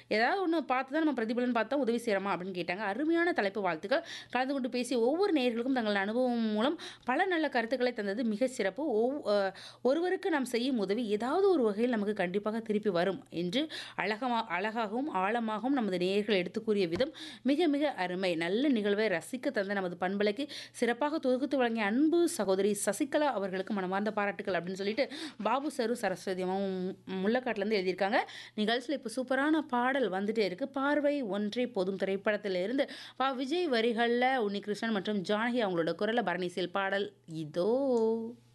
ஏதாவது ஒண்ணு பார்த்து தான் நம்ம பிரதிபலன் பார்த்தா உதவி செய்றோமா அப்படின்னு கேட்டாங்க. அருமையான தலைப்பு வாழ்த்துக்கள். கலந்து கொண்டு பேசிய ஒவ்வொரு நேயர்களுக்கும் தங்கள் அனுபவம் மூலம் பல நல்ல கருத்துக்களை தந்தது மிகச் சிறப்பு. ஒவ் அ ஒருவருக்கு நாம் செய்யும் உதவி ஏதாவது ஒரு வகையில் நமக்கு கண்டிப்பாக திருப்பி வரும் என்று அழகமா அழகாகவும், ஆழமாகவும் நமது நேயர்கள் எடுத்துக் கூறிய விதம் மிக மிக அருமை. நல்ல நிகழ்வை ரசிக்க தந்த நமது பண்பலைக்கு சிறப்பாக தொகுத்து வழங்கிய அன்பு சகோதரி சசிகலா அவர்களுக்கு மனமார்ந்த பாராட்டுக்கள் அப்படின்னு சொல்லிட்டு பாபு சரு சரஸ்வதி அம்மாவும் முள்ளக்காட்டுலேருந்து எழுதியிருக்காங்க. நிகழ்ச்சியில இப்போ சூப்பரான பாடல் வந்துட்டே இருக்கு. பார்வை ஒன்றே போதும் திரைப்படத்திலிருந்து பா. விஜய் வரிகள்ல உன்னிகிருஷ்ணன் மற்றும் ஜானகி அவங்களோட குரல்ல பரணிசையில் பாடல் இதோ.